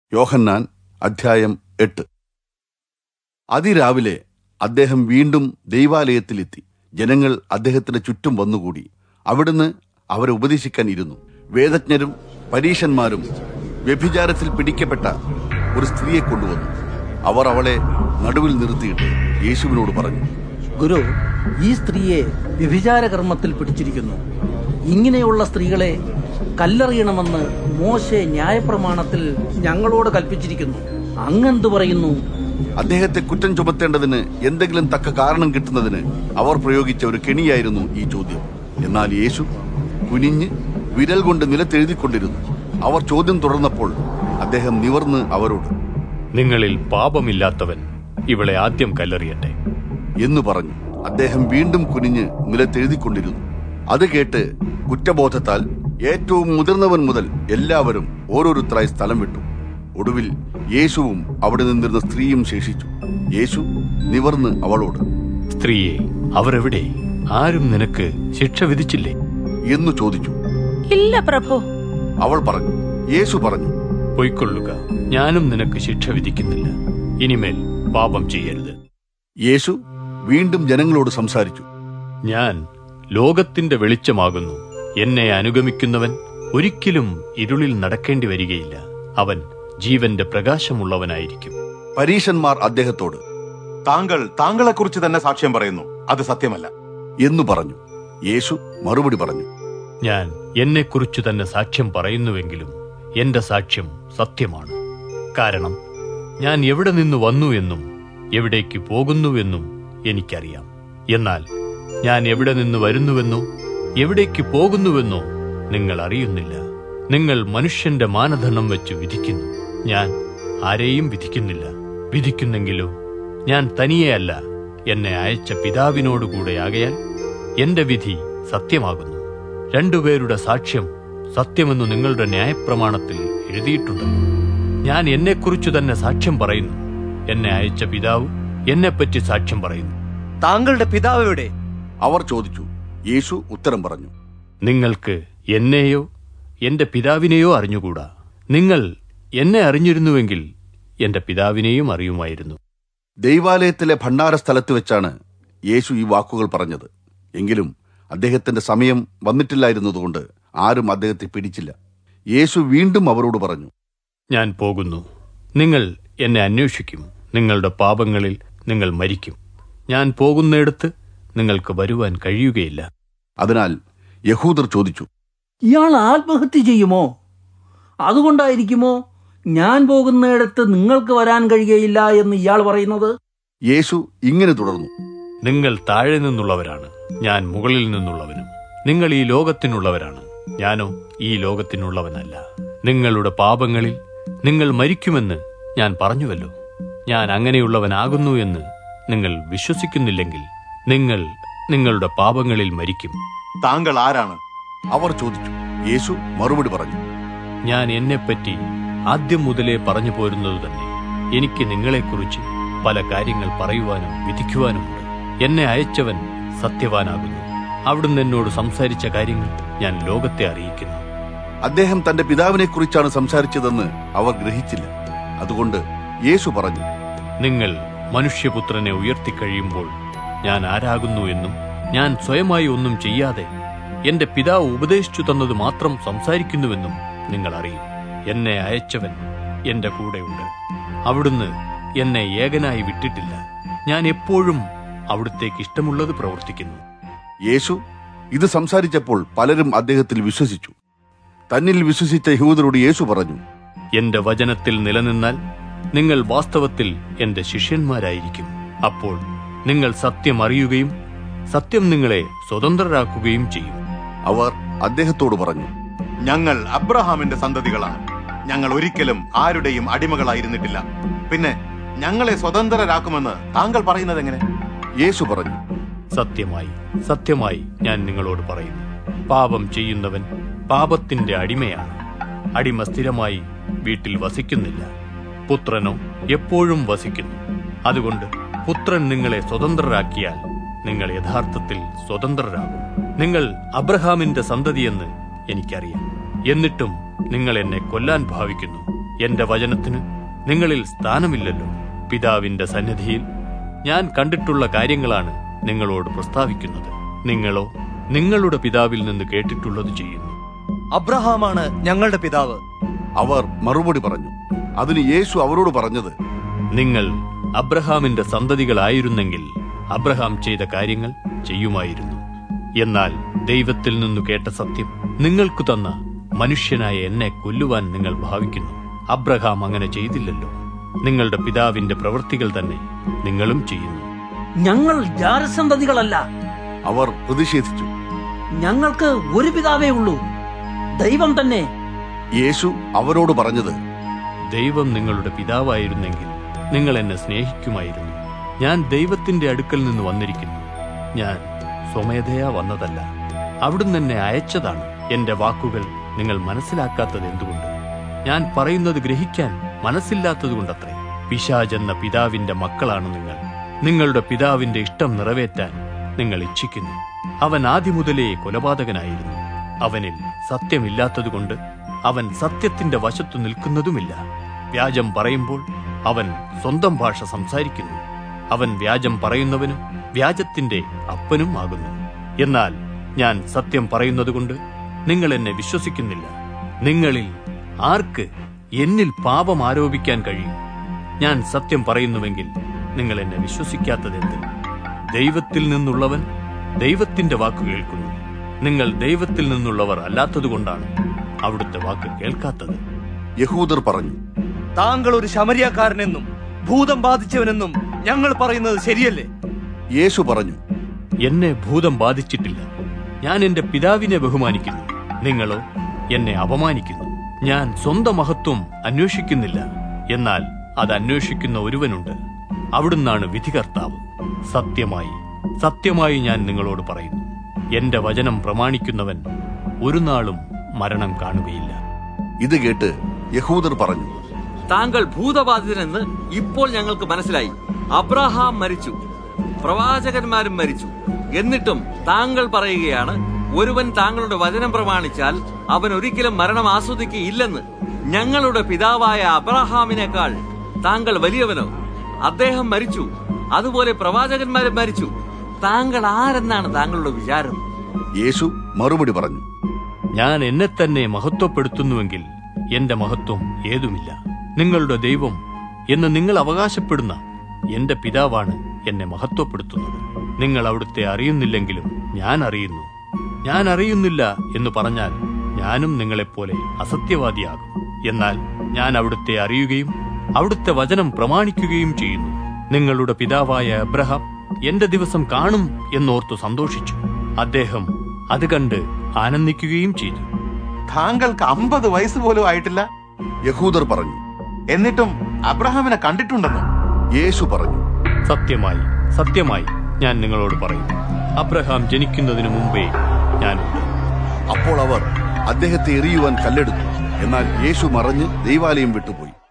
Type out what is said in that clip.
യോഹന്നാൻ അധ്യായം എട്ട് അതിരാവിലെ അദ്ദേഹം വീണ്ടും ദൈവാലയത്തിലെത്തി ജനങ്ങൾ അദ്ദേഹത്തിന് ചുറ്റും വന്നുകൂടി അവിടുന്ന് അവരെ ഉപദേശിക്കാൻ ഇരുന്നു വേദജ്ഞരും പരീശന്മാരും വ്യഭിചാരത്തിൽ പിടിക്കപ്പെട്ട ഒരു സ്ത്രീയെ കൊണ്ടുവന്നു അവർ അവളെ നടുവിൽ നിർത്തിയിട്ട് യേശുവിനോട് പറഞ്ഞു ഗുരു ഈ സ്ത്രീയെ വ്യഭിചാര കർമ്മത്തിൽ പിടിച്ചിരിക്കുന്നു ഇങ്ങനെയുള്ള സ്ത്രീകളെ കല്ലെറിയണമെന്ന് മോശെ ന്യായപ്രമാണത്തിൽ ഞങ്ങളോട് കൽപ്പിച്ചിരിക്കുന്നു അങ്ങെന്ത് പറയുന്നു അദ്ദേഹത്തെ കുറ്റം ചുമത്തേണ്ടതിന് എന്തെങ്കിലും തക്ക കാരണം കിട്ടുന്നതിന് അവർ പ്രയോഗിച്ച ഒരു കെണിയായിരുന്നു ഈ ചോദ്യം എന്നാൽ യേശു കുനിഞ്ഞ് വിരൽ കൊണ്ട് നിലത്തെഴുതിക്കൊണ്ടിരുന്നു അവർ ചോദ്യം തുടർന്നപ്പോൾ അദ്ദേഹം നിവർന്ന് അവരോട് നിങ്ങളിൽ പാപമില്ലാത്തവൻ ഇവളെ ആദ്യം കല്ലെറിയട്ടെ എന്ന് പറഞ്ഞു അദ്ദേഹം വീണ്ടും കുനിഞ്ഞ് നിലത്തെഴുതിക്കൊണ്ടിരുന്നു അത് കേട്ട് കുറ്റബോധത്താൽ ഏറ്റവും മുതിർന്നവൻ മുതൽ എല്ലാവരും ഓരോരുത്തരായി സ്ഥലം വിട്ടു ഒടുവിൽ യേശുവും അവിടെ നിന്നിരുന്ന സ്ത്രീയും ശേഷിച്ചു യേശു നിവർന്ന് അവളോട് സ്ത്രീയെ അവർ എവിടെ ആരും നിനക്ക് ശിക്ഷ വിധിച്ചില്ലേ എന്നു ചോദിച്ചു ഇല്ല പ്രഭു അവൾ പറഞ്ഞു യേശു പറഞ്ഞു പൊയ്ക്കൊള്ളുക ഞാനും നിനക്ക് ശിക്ഷ വിധിക്കുന്നില്ല ഇനിമേൽ പാപം ചെയ്യരുത് യേശു വീണ്ടും ജനങ്ങളോട് സംസാരിച്ചു ഞാൻ ലോകത്തിന്റെ വെളിച്ചമാകുന്നു എന്നെ അനുഗമിക്കുന്നവൻ ഒരിക്കലും ഇരുളിൽ നടക്കേണ്ടി വരികയില്ല അവൻ ജീവന്റെ പ്രകാശമുള്ളവനായിരിക്കും പരീശന്മാർ അദ്ദേഹത്തോട് താങ്കൾ താങ്കളെക്കുറിച്ച് തന്നെ സാക്ഷ്യം പറയുന്നു അത് സത്യമല്ല എന്നു പറഞ്ഞു യേശു മറുപടി പറഞ്ഞു ഞാൻ എന്നെക്കുറിച്ചു തന്നെ സാക്ഷ്യം പറയുന്നുവെങ്കിലും എന്റെ സാക്ഷ്യം സത്യമാണ് കാരണം ഞാൻ എവിടെ നിന്ന് വന്നു എന്നും എവിടേക്ക് പോകുന്നുവെന്നും എനിക്കറിയാം എന്നാൽ ഞാൻ എവിടെ നിന്ന് വരുന്നുവെന്നോ എവിടേക്ക് പോകുന്നുവെന്നോ നിങ്ങൾ അറിയുന്നില്ല നിങ്ങൾ മനുഷ്യന്റെ മാനദണ്ഡം വെച്ച് വിധിക്കുന്നു ഞാൻ ആരെയും വിധിക്കുന്നില്ല വിധിക്കുന്നെങ്കിലോ ഞാൻ തനിയെയല്ല എന്നെ അയച്ച പിതാവിനോടുകൂടെ ആകയാൽ എന്റെ വിധി സത്യമാകുന്നു രണ്ടുപേരുടെ സാക്ഷ്യം സത്യമെന്ന് നിങ്ങളുടെ ന്യായപ്രമാണത്തിൽ എഴുതിയിട്ടുണ്ടല്ലോ ഞാൻ എന്നെക്കുറിച്ചു തന്നെ സാക്ഷ്യം പറയുന്നു എന്നെ അയച്ച പിതാവ് എന്നെപ്പറ്റി സാക്ഷ്യം പറയുന്നു താങ്കളുടെ പിതാവ് എവിടെ അവർ ചോദിച്ചു യേശു ഉത്തരം പറഞ്ഞു നിങ്ങൾക്ക് എന്നെയോ എന്റെ പിതാവിനെയോ അറിഞ്ഞുകൂടാ നിങ്ങൾ എന്നെ അറിഞ്ഞിരുന്നുവെങ്കിൽ എന്റെ പിതാവിനെയും അറിയുമായിരുന്നു ദൈവാലയത്തിലെ ഭണ്ഡാര സ്ഥലത്ത് വെച്ചാണ് യേശു ഈ വാക്കുകൾ പറഞ്ഞത് എങ്കിലും അദ്ദേഹത്തിന്റെ സമയം വന്നിട്ടില്ലായിരുന്നതുകൊണ്ട് ആരും അദ്ദേഹത്തെ പിടിച്ചില്ല യേശു വീണ്ടും അവരോട് പറഞ്ഞു ഞാൻ പോകുന്നു നിങ്ങൾ എന്നെ അന്വേഷിക്കും നിങ്ങളുടെ പാപങ്ങളിൽ നിങ്ങൾ മരിക്കും ഞാൻ പോകുന്നിടത്ത് നിങ്ങൾക്ക് വരുവാൻ കഴിയുകയില്ല അതിനാൽ യഹൂദർ ചോദിച്ചു ഇയാൾ ആത്മഹത്യ ചെയ്യുമോ അതുകൊണ്ടായിരിക്കുമോ ഞാൻ പോകുന്നിടത്ത് നിങ്ങൾക്ക് വരാൻ കഴിയുകയില്ല എന്ന് ഇയാൾ പറയുന്നത് യേശു ഇങ്ങനെ തുടർന്നു നിങ്ങൾ താഴെ നിന്നുള്ളവരാണ് ഞാൻ മുകളിൽ നിന്നുള്ളവനും നിങ്ങൾ ഈ ലോകത്തിനുള്ളവരാണ് ഞാനോ ഈ ലോകത്തിനുള്ളവനല്ല നിങ്ങളുടെ പാപങ്ങളിൽ നിങ്ങൾ മരിക്കുമെന്ന് ഞാൻ പറഞ്ഞുവല്ലോ ഞാൻ അങ്ങനെയുള്ളവനാകുന്നു എന്ന് നിങ്ങൾ വിശ്വസിക്കുന്നില്ലെങ്കിൽ നിങ്ങൾ നിങ്ങളുടെ പാപങ്ങളിൽ മരിക്കും താങ്കൾ ആരാണ് അവർ ചോദിച്ചു യേശു മറുപടി പറഞ്ഞു ഞാൻ എന്നെപ്പറ്റി ആദ്യം മുതലേ പറഞ്ഞു പോരുന്നത് തന്നെ എനിക്ക് നിങ്ങളെക്കുറിച്ച് പല കാര്യങ്ങൾ പറയുവാനും വിധിക്കുവാനുമുണ്ട് എന്നെ അയച്ചവൻ സത്യവാനാകുന്നു അവിടുന്ന് എന്നോട് സംസാരിച്ച കാര്യങ്ങൾ ഞാൻ ലോകത്തെ അറിയിക്കുന്നു അദ്ദേഹം തന്റെ പിതാവിനെ കുറിച്ചാണ് സംസാരിച്ചതെന്ന് അവർ ഗ്രഹിച്ചില്ല അതുകൊണ്ട് യേശു പറഞ്ഞു നിങ്ങൾ മനുഷ്യപുത്രനെ ഉയർത്തിക്കഴിയുമ്പോൾ ഞാൻ ആരാകുന്നു എന്നും ഞാൻ സ്വയമായി ഒന്നും ചെയ്യാതെ എന്റെ പിതാവ് ഉപദേശിച്ചു തന്നത് മാത്രം സംസാരിക്കുന്നുവെന്നും നിങ്ങൾ അറിയും എന്നെ അയച്ചവൻ എന്റെ കൂടെയുണ്ട് അവിടുന്ന് എന്നെ ഏകനായി വിട്ടിട്ടില്ല ഞാൻ എപ്പോഴും അവിടുത്തേക്ക് ഇഷ്ടമുള്ളത് പ്രവർത്തിക്കുന്നു യേശു ഇത് സംസാരിച്ചപ്പോൾ പലരും അദ്ദേഹത്തിൽ വിശ്വസിച്ചു തന്നിൽ വിശ്വസിച്ച യഹൂദരോട് യേശു പറഞ്ഞു എന്റെ വചനത്തിൽ നിലനിന്നാൽ നിങ്ങൾ വാസ്തവത്തിൽ എന്റെ ശിഷ്യന്മാരായിരിക്കും അപ്പോൾ നിങ്ങൾ സത്യം അറിയുകയും സത്യം നിങ്ങളെ സ്വതന്ത്രരാക്കുകയും ചെയ്യും അവർ അദ്ദേഹത്തോട് പറഞ്ഞു ഞങ്ങൾ അബ്രഹാമിന്റെ സന്തതികളാണ് ഞങ്ങൾ ഒരിക്കലും ആരുടെയും അടിമകളായിരുന്നിട്ടില്ല പിന്നെ ഞങ്ങളെ സ്വതന്ത്രരാക്കുമെന്ന് താങ്കൾ പറയുന്നത് എങ്ങനെ യേശു പറഞ്ഞു സത്യമായി സത്യമായി ഞാൻ നിങ്ങളോട് പറയുന്നു പാപം ചെയ്യുന്നവൻ പാപത്തിന്റെ അടിമയാണ് അടിമ സ്ഥിരമായി വീട്ടിൽ വസിക്കുന്നില്ല പുത്രനോ എപ്പോഴും വസിക്കുന്നു അതുകൊണ്ട് പുത്രൻ നിങ്ങളെ സ്വതന്ത്രരാക്കിയാൽ നിങ്ങൾ യഥാർത്ഥത്തിൽ സ്വതന്ത്രരാകും നിങ്ങൾ അബ്രഹാമിന്റെ സന്തതിയെന്ന് എനിക്കറിയാം എന്നിട്ടും നിങ്ങൾ എന്നെ കൊല്ലാൻ ഭാവിക്കുന്നു എന്റെ വചനത്തിന് നിങ്ങളിൽ സ്ഥാനമില്ലല്ലോ പിതാവിന്റെ സന്നിധിയിൽ ഞാൻ കണ്ടിട്ടുള്ള കാര്യങ്ങളാണ് നിങ്ങളോട് പ്രസ്താവിക്കുന്നത് നിങ്ങളോ നിങ്ങളുടെ പിതാവിൽ നിന്ന് കേട്ടിട്ടുള്ളത് ചെയ്യുന്നു അബ്രഹാമാണ് ഞങ്ങളുടെ പിതാവ് അവർ മറുപടി പറഞ്ഞു അതിന് യേശു അവരോട് പറഞ്ഞത് നിങ്ങൾ അബ്രഹാമിന്റെ സന്തതികളായിരുന്നെങ്കിൽ അബ്രഹാം ചെയ്ത കാര്യങ്ങൾ ചെയ്യുമായിരുന്നു എന്നാൽ ദൈവത്തിൽ നിന്നു കേട്ട സത്യം നിങ്ങൾക്കു തന്ന മനുഷ്യനായ എന്നെ കൊല്ലുവാൻ നിങ്ങൾ ഭാവിക്കുന്നു അബ്രഹാം അങ്ങനെ ചെയ്തില്ലല്ലോ നിങ്ങളുടെ പിതാവിന്റെ പ്രവൃത്തികൾ തന്നെ നിങ്ങളും ചെയ്യുന്നു ഞങ്ങൾ ജാരസന്തതികളല്ല അവർ പ്രതിഷേധിച്ചു ഞങ്ങൾക്ക് ഒരു പിതാവേ ഉള്ളൂ ദൈവം തന്നെ യേശു അവരോട് പറഞ്ഞത് ദൈവം നിങ്ങളുടെ പിതാവായിരുന്നെങ്കിൽ നിങ്ങൾ എന്നെ സ്നേഹിക്കുമായിരുന്നു ഞാൻ ദൈവത്തിന്റെ അടുക്കൽ നിന്ന് വന്നിരിക്കുന്നു ഞാൻ സ്വമേധയാ വന്നതല്ല അവിടുന്ന് എന്നെ അയച്ചതാണ് എന്റെ വാക്കുകൾ നിങ്ങൾ മനസ്സിലാക്കാത്തത് എന്തുകൊണ്ട് ഞാൻ പറയുന്നത് ഗ്രഹിക്കാൻ മനസ്സില്ലാത്തതുകൊണ്ടത്രേ പിശാജെന്ന പിതാവിന്റെ മക്കളാണ് നിങ്ങൾ നിങ്ങളുടെ പിതാവിന്റെ ഇഷ്ടം നിറവേറ്റാൻ നിങ്ങൾ ഇച്ഛിക്കുന്നു അവൻ ആദ്യമുതലേ കൊലപാതകനായിരുന്നു അവനിൽ സത്യമില്ലാത്തതുകൊണ്ട് അവൻ സത്യത്തിന്റെ വശത്തു നിൽക്കുന്നതുമില്ല വ്യാജം പറയുമ്പോൾ അവൻ സ്വന്തം ഭാഷ സംസാരിക്കുന്നു അവൻ വ്യാജം പറയുന്നവനും വ്യാജത്തിന്റെ അപ്പനും ആകുന്നു എന്നാൽ ഞാൻ സത്യം പറയുന്നതുകൊണ്ട് നിങ്ങൾ എന്നെ വിശ്വസിക്കുന്നില്ല നിങ്ങളിൽ ആർക്ക് എന്നിൽ പാപം ആരോപിക്കാൻ കഴിയും ഞാൻ സത്യം പറയുന്നുവെങ്കിൽ നിങ്ങൾ എന്നെ വിശ്വസിക്കാത്തതെന്ത് ദൈവത്തിൽ നിന്നുള്ളവൻ ദൈവത്തിന്റെ വാക്ക് കേൾക്കുന്നു നിങ്ങൾ ദൈവത്തിൽ നിന്നുള്ളവർ അല്ലാത്തതുകൊണ്ടാണ് അവിടുത്തെ വാക്ക് കേൾക്കാത്തത് യഹൂദർ പറഞ്ഞു താങ്കൾ ഒരു ശമരിയാക്കാരനെന്നും ഭൂതം ബാധിച്ചവനെന്നും ഞങ്ങൾ പറയുന്നത് ശരിയല്ലേ യേശു പറഞ്ഞു എന്നെ ഭൂതം ബാധിച്ചിട്ടില്ല ഞാൻ എന്റെ പിതാവിനെ ബഹുമാനിക്കുന്നു നിങ്ങളോ എന്നെ അപമാനിക്കുന്നു ഞാൻ സ്വന്തം മഹത്വം അന്വേഷിക്കുന്നില്ല എന്നാൽ അത് അന്വേഷിക്കുന്ന ഒരുവനുണ്ട് അവിടുന്നാണ് വിധികർത്താവ് സത്യമായി സത്യമായി ഞാൻ നിങ്ങളോട് പറയുന്നു എന്റെ വചനം പ്രമാണിക്കുന്നവൻ ഒരു നാളും മരണം കാണുകയില്ല ഇത് കേട്ട് യഹൂദർ പറഞ്ഞു താങ്കൾ ഭൂതബാധിതനെന്ന് ഇപ്പോൾ ഞങ്ങൾക്ക് മനസ്സിലായി അബ്രഹാം മരിച്ചു പ്രവാചകന്മാരും മരിച്ചു എന്നിട്ടും താങ്കൾ പറയുകയാണ് ഒരുവൻ താങ്കളുടെ വചനം പ്രമാണിച്ചാൽ അവൻ ഒരിക്കലും മരണം ആസ്വദിക്കുകയില്ലെന്ന് ഞങ്ങളുടെ പിതാവായ അബ്രഹാമിനേക്കാൾ താങ്കൾ വലിയവനോ അദ്ദേഹം മരിച്ചു അതുപോലെ പ്രവാചകന്മാരും മരിച്ചു താങ്കൾ ആരെന്നാണ് താങ്കളുടെ വിചാരം യേശു മറുപടി പറഞ്ഞു ഞാൻ എന്നെ തന്നെ മഹത്വപ്പെടുത്തുന്നുവെങ്കിൽ എന്റെ മഹത്വം ഏതുമില്ല നിങ്ങളുടെ ദൈവം എന്ന് നിങ്ങൾ അവകാശപ്പെടുന്ന എന്റെ പിതാവാണ് എന്നെ മഹത്വപ്പെടുത്തുന്നത് നിങ്ങൾ അവിടുത്തെ അറിയുന്നില്ലെങ്കിലും ഞാൻ അറിയുന്നു ഞാൻ അറിയുന്നില്ല എന്ന് പറഞ്ഞാൽ ഞാനും നിങ്ങളെപ്പോലെ അസത്യവാദിയാകും എന്നാൽ ഞാൻ അവിടുത്തെ അറിയുകയും അവിടുത്തെ വചനം പ്രമാണിക്കുകയും ചെയ്യുന്നു നിങ്ങളുടെ പിതാവായ അബ്രഹാം എന്റെ ദിവസം കാണും എന്നോർത്തു സന്തോഷിച്ചു അദ്ദേഹം അത് കണ്ട് ആനന്ദിക്കുകയും ചെയ്തു താങ്കൾക്ക് അമ്പത് വയസ്സ് പോലും ആയിട്ടില്ല യഹൂദർ പറഞ്ഞു എന്നിട്ടും അബ്രഹാമിനെ കണ്ടിട്ടുണ്ടെന്നോ യേശു പറഞ്ഞു സത്യമായി സത്യമായി ഞാൻ നിങ്ങളോട് പറയുന്നു അബ്രഹാം ജനിക്കുന്നതിനു മുമ്പേ ഞാനുണ്ട് അപ്പോൾ അവർ അദ്ദേഹത്തെ എറിയുവാൻ കല്ലെടുത്തു എന്നാൽ യേശു മറഞ്ഞ് ദൈവാലയം വിട്ടുപോയി